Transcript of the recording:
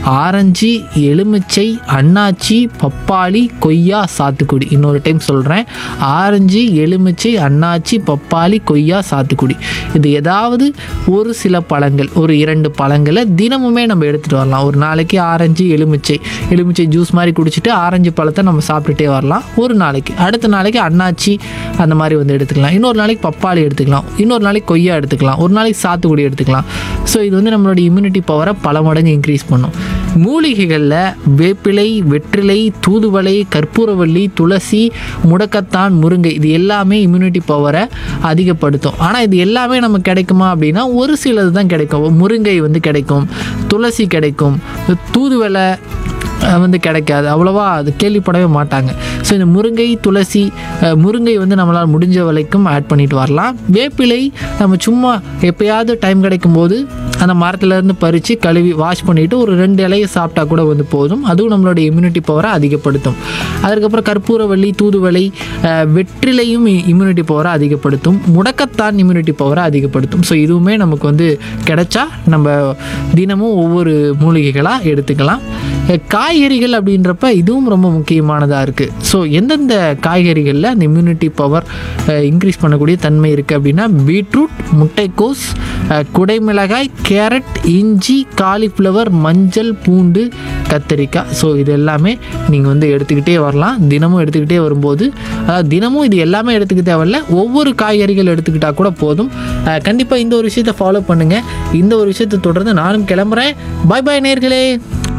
orange எலுமிச்சை அன்னாச்சி பப்பாளி கொய்யா சாத்துக்குடி இன்னொரு டைம் சொல்கிறேன் ஆரஞ்சு எலுமிச்சை அன்னாச்சி பப்பாளி கொய்யா சாத்துக்குடி இது ஏதாவது ஒரு சில பழங்கள் ஒரு இரண்டு பழங்களை தினமுமே நம்ம எடுத்துகிட்டு வரலாம் ஒரு நாளைக்கு ஆரஞ்சு எலுமிச்சை எலுமிச்சை ஜூஸ் மாதிரி குடிச்சிட்டு ஆரஞ்சு பழத்தை நம்ம சாப்பிட்டுட்டே வரலாம் ஒரு நாளைக்கு அடுத்த நாளைக்கு அன்னாச்சி அந்த மாதிரி வந்து எடுத்துக்கலாம் இன்னொரு நாளைக்கு பப்பாளி எடுத்துக்கலாம் இன்னொரு நாளைக்கு கொய்யா எடுத்துக்கலாம் ஒரு நாளைக்கு சாத்துக்குடி எடுத்துக்கலாம் ஸோ இது வந்து நம்மளோட இம்யூனிட்டி பவரை பல மடங்கு இன்க்ரீஸ் பண்ணும் மூலிகைகளில் வேப்பிலை வெற்றிலை தூதுவளை கற்பூரவள்ளி துளசி முடக்கத்தான் முருங்கை இது எல்லாமே இம்யூனிட்டி பவரை அதிகப்படுத்தும் ஆனால் இது எல்லாமே நமக்கு கிடைக்குமா அப்படின்னா ஒரு சிலது தான் கிடைக்கும் முருங்கை வந்து கிடைக்கும் துளசி கிடைக்கும் தூதுவளை அஹ், வந்து கிடைக்காது அவ்வளோவா அது கேள்விப்படவே மாட்டாங்க ஸோ இந்த முருங்கை துளசி அஹ், முருங்கை வந்து நம்மளால் முடிஞ்ச வரைக்கும் ஆட் பண்ணிட்டு வரலாம் வேப்பிலை நம்ம சும்மா எப்பயாவது டைம் கிடைக்கும் போது அந்த மரத்துலேருந்து பறித்து கழுவி வாஷ் பண்ணிவிட்டு ஒரு ரெண்டு இலையை சாப்பிட்டா கூட வந்து போதும் அதுவும் நம்மளோட இம்யூனிட்டி பவரை அதிகப்படுத்தும் அதுக்கப்புறம் கற்பூரவள்ளி தூதுவளை அஹ், வெற்றிலையும் இம்யூனிட்டி பவரை அதிகப்படுத்தும் முடக்கத்தான் இம்யூனிட்டி பவரை அதிகப்படுத்தும் ஸோ இதுவுமே நமக்கு வந்து கிடைச்சா நம்ம தினமும் ஒவ்வொரு மூலிகைகளாக எடுத்துக்கலாம் அஹ், காய்கறிகள் அப்படின்றப்ப இதுவும் ரொம்ப முக்கியமானதாக இருக்குது ஸோ எந்தெந்த காய்கறிகளில் அந்த இம்யூனிட்டி பவர் இன்க்ரீஸ் பண்ணக்கூடிய தன்மை இருக்குது அப்படின்னா பீட்ரூட் முட்டைக்கோஸ் அஹ், குடைமிளகாய் கேரட் இஞ்சி காலிஃப்ளவர் மஞ்சள் பூண்டு கத்தரிக்காய் ஸோ இது எல்லாமே நீங்கள் வந்து எடுத்துக்கிட்டே வரலாம் தினமும் எடுத்துக்கிட்டே வரும்போது அதாவது தினமும் இது எல்லாமே எடுத்துக்க தேவையில்ல ஒவ்வொரு காய்கறிகள் எடுத்துக்கிட்டால் கூட போதும் கண்டிப்பாக இந்த ஒரு விஷயத்தை ஃபாலோ பண்ணுங்கள் இந்த ஒரு விஷயத்தை தொடர்ந்து நானும் கிளம்புறேன் பாய் பாய் நேர்களே